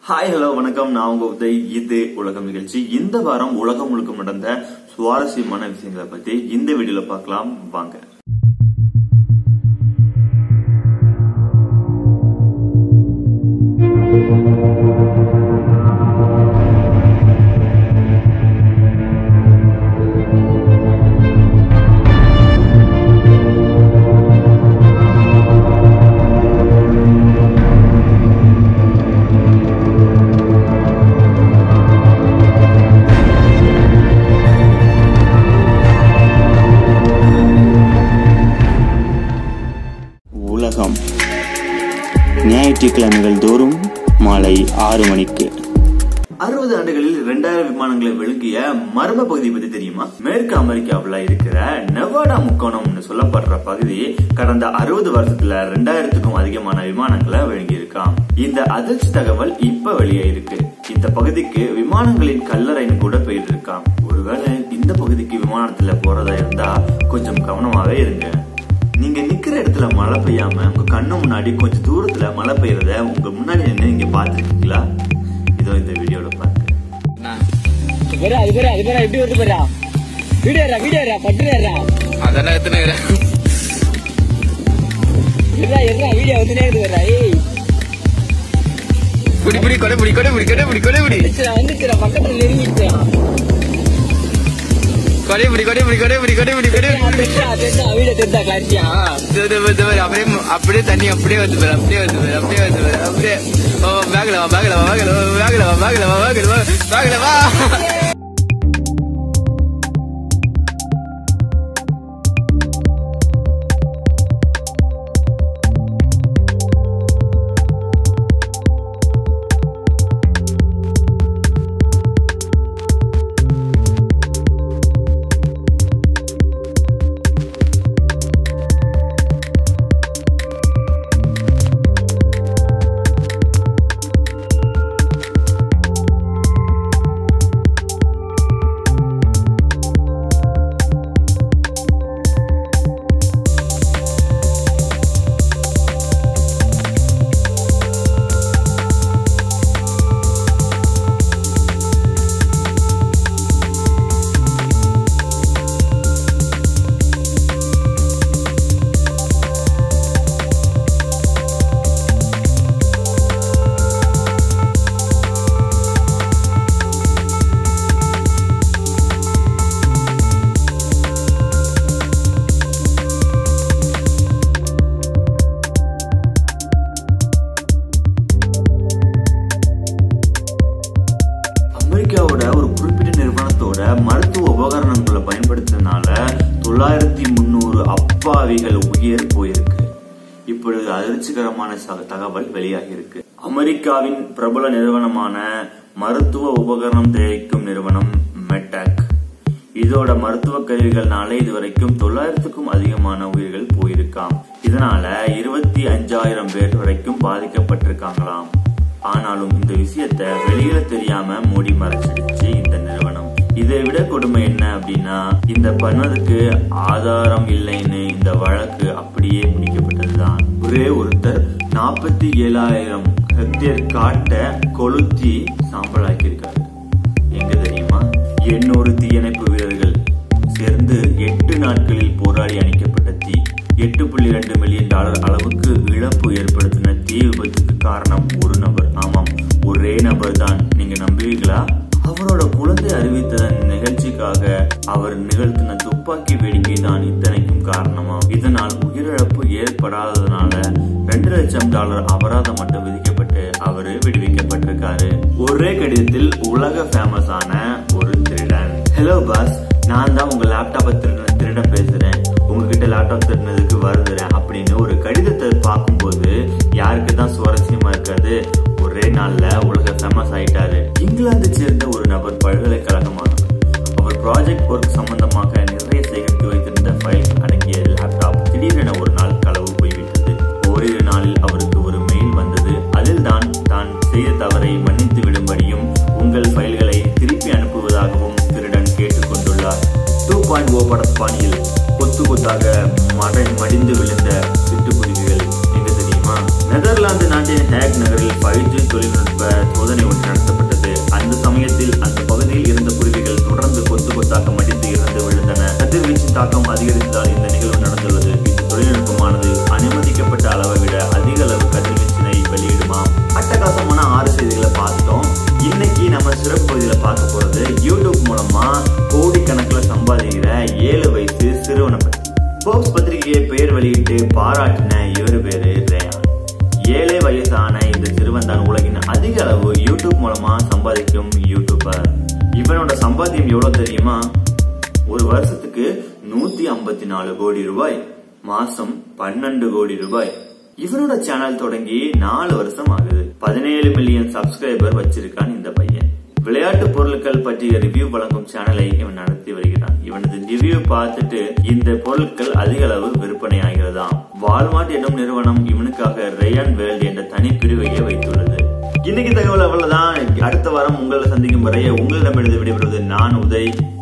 hi hello வணக்கம் நான் உங்க உதய் இது உலகம் நிகழ்ச்சி இந்த வாரம் உலகம் முழுக்க நடந்த சுவாரஸ்யமான விஷயங்களை பத்தி இந்த வீடியோல பார்க்கலாம் வாங்க உலகம் ஞாயிற்றுக்கிழமைகள் தோறும் மாலை ஆறு மணிக்கு அறுபது ஆண்டுகளில் இரண்டாயிரம் விமானங்களை விழுங்கிய மர்ம பகுதி பத்தி தெரியுமா மேற்கு அமெரிக்காவுல இருக்கிற நெவாடா முக்கோணம்னு சொல்லப்படுற பகுதி கடந்த அறுபது வருஷத்துல ரெண்டாயிரத்துக்கும் அதிகமான விமானங்களை விழுங்கியிருக்காம் இந்த அதிர்ச்சி தகவல் இப்ப வெளியே இருக்கு இந்த பகுதிக்கு விமானங்களின் கல்லறைன்னு கூட பெயர் இருக்காம் ஒருவேளை இந்த பகுதிக்கு விமானத்துல போறதா இருந்தா கொஞ்சம் கவனமாவே இருங்க நீங்க நிக்கிற இடத்துல மழை பெய்யாம உங்க கண்ணு முன்னாடி கொஞ்சம் தூரத்துல மழை பெய்யறத உங்க முன்னாடி நின்று நீங்க பாத்துருக்கீங்களா இதோ இந்த வீடியோல பாருங்க பாரு அது பாரு அது பாரு எப்படி வருது பாரு வீடியோ வீடியோ பட்டுறா அதெல்லாம் எத்தனை இருடா இருடா வீடியோ வந்துட்டே இருக்கு வரா ஏய் புடி புடி கொடை புடி கொடை புடி கொடை புடி கொடை புடி வந்துச்சுடா வந்துச்சுடா பக்கத்துல நெருங்கிச்சுடா கொடை புடி கொடை புடி கொடை புடி கொடை புடி கொடை புடி தெரிஞ்சா தெரிஞ்சா வீடியோ தெரிஞ்சா கிளாரிட்டியா இது, இது, இது, இது, அப்படியே அப்படியே தண்ணி அப்படியே வந்து பாரு அப்படியே வந்து பாரு அப்படியே வந்து பாரு அப்படியே ஓ பேக்ல வா பேக்ல வா பேக்ல வா பேக்ல வா பேக்ல வா பேக்ல வா பேக்ல வா அமெரிக்காவோட ஒரு குறிப்பிட்ட நிறுவனத்தோட மருத்துவ உபகரணங்களை பயன்படுத்தினால தொள்ளாயிரத்தி முந்நூறு அப்பாவிகள் உயிர் போயிருக்கு இப்பொழுது அதிர்ச்சிகரமான ச- தகவல் வெளியாகி இருக்கு அமெரிக்காவின் பிரபல நிறுவனமான மருத்துவ உபகரணம் தயாரிக்கும் நிறுவனம் மெட்டாக் இதோட மருத்துவ கருவிகள்னால இதுவரைக்கும் தொள்ளாயிரத்துக்கும் அதிகமான உயிர்கள் போயிருக்காம் இதனால இருபத்தி அஞ்சாயிரம் பேர் வரைக்கும் பாதிக்கப்பட்டிருக்காங்களாம் ஆனாலும் இந்த விஷயத்த வெளியில தெரியாம மூடி மறைச்சிடுச்சு இந்த நிறுவனம் இதை விட கொடுமை என்ன அப்படின்னா இந்த பண்ணதுக்கு ஆதாரம் இல்லைன்னு இந்த வழக்கு அப்படியே முடிக்கப்பட்டதுதான் ஒரே ஒருத்தர் நாற்பத்தி ஏழாயிரம் ஹெக்டேர் காட்டை கொளுத்தி சாம்பலாக்கியிருக்காரு எங்க தெரியுமா எண்ணூறு தீயணைப்பு வீரர்கள் சேர்ந்து எட்டு நாட்களில் போராடி அணைக்கப்பட்ட தீ எட்டு புள்ளி ரெண்டு மில்லியன் டாலர் அளவுக்கு இழப்பு ஏற்படுத்தின தீ விபத்துக்கு காரணம் ஒரு நபர் ஆமாம் ஒரே நபர் தான் நீங்க நம்புவீங்களா அவரோட குழந்தை அறிவித்ததன் நிகழ்ச்சிக்காக அவர் நிகழ்த்தின துப்பாக்கி வேடிக்கை தான் இத்தனைக்கும் காரணமா இதனால் உயிரிழப்பு ஏற்படாததுனால ரெண்டு லட்சம் டாலர் அபராதம் மட்டும் விதிக்கப்பட்டு அவரு விடுவிக்கப்பட்டிருக்காரு ஒரே கடிதத்தில் உலக ஃபேமஸ் ஆன ஒரு திருடன் ஹலோ பாஸ் நான் தான் உங்க லேப்டாப்பை திருட திருடன் பேசுறேன் உங்ககிட்ட லேப்டாப் திருடினதுக்கு வருதுறேன் அப்படின்னு ஒரு கடிதத்தை பார்க்கும்போது யாருக்கு தான் சுவாரஸ்யமா இருக்காது ஒரே நாள்ல உலக ஃபேமஸ் ஆயிட்டாரு இங்கிலாந்தை சேர்ந்த ஒரு நபர் பல்கலைக்கழகமானவர் அவர் ப்ராஜெக்ட் ஒர்க் சம்பந்தமாக நிறைய சேகரித்து வைத்திருந்த ஃபைல் அடங்கிய லேப்டாப் திடீரென ஒரு நாள் களவு போய்விட்டது ஓரிரு நாளில் அவருக்கு ஒரு மெயில் வந்தது அதில் தான் தான் செய்த தவறை மன்னித்து விடும்படியும் உங்கள் ஃபைல்களை திருப்பி அனுப்புவதாகவும் திருடன் கேட்டுக்கொண்டுள்ளார் டூ பாயிண்ட் ஓ படப்பாணியில் கொத்து கொத்தாக மடை மடிந்து விழுந்த சிட்டுக்குருவிகள் எங்க தெரியுமா நெதர்லாந்து நாட்டின் ஹேக் நகரில் ஃபைவ் ஜி தொழில்நுட்ப சோதனை ஒன்று நடத்தப்பட்டது அந்த சமயத்தில் அந்த பகுதியில் இருந்த குருவிகள் தொடர்ந்து கொத்து கொத்தாக மடித்து இறந்து விழுந்தன கதிர்வீச்சின் தாக்கம் அதிகரித்ததால் இந்த நிகழ்வு நடந்துள்ளது இந்த தொழில்நுட்பமானது அனுமதிக்கப்பட்ட அளவை விட அதிக அளவு கதிர்வீச்சினை வெளியிடுமாம் அட்டகாசமான ஆறு செய்திகளை பார்த்துட்டோம் இன்னைக்கு நம்ம சிறப்பு பகுதியில பார்க்க போறது யூடியூப் மூலமா கோடிக்கணக்கில் சம்பாதிக்கிற ஏழு வயசு சிறுவனை பத்தி போப்ஸ் பத்திரிகையை பெயர் வெளியிட்டு பாராட்டின இவர் பேரு ரேயான் ஏழே வயசான இந்த சிறுவன் தான் உலகின் அதிக அளவு யூடியூப் மூலமா சம்பாதிக்கும் யூடியூபர் இவனோட சம்பாத்தியம் எவ்வளவு தெரியுமா ஒரு வருஷத்துக்கு நூத்தி ஐம்பத்தி நாலு கோடி ரூபாய் மாசம் பன்னெண்டு கோடி ரூபாய் இவனோட சேனல் தொடங்கி நாலு வருஷம் ஆகுது பதினேழு மில்லியன் சப்ஸ்கிரைபர் வச்சிருக்கான் இந்த பையன் விளையாட்டு பொருட்கள் பற்றிய ரிவ்யூ வழங்கும் சேனலை இவன் நடத்தி வருகிறான் இவனது ரிவ்யூ பார்த்துட்டு இந்த பொருட்கள் அதிக அளவு விற்பனை ஆகிறதாம் வால்மார்ட் எனும் நிறுவனம் இவனுக்காக ரேயான் வேர்ல்ட் என்ற தனி பிரிவையே வைத்துள்ளது இன்னைக்கு தகவல் அவ்வளவுதான் அடுத்த வாரம் உங்களை சந்திக்கும் வரைய உங்களிடமிருந்து விடைபெறுவது நான் உதய்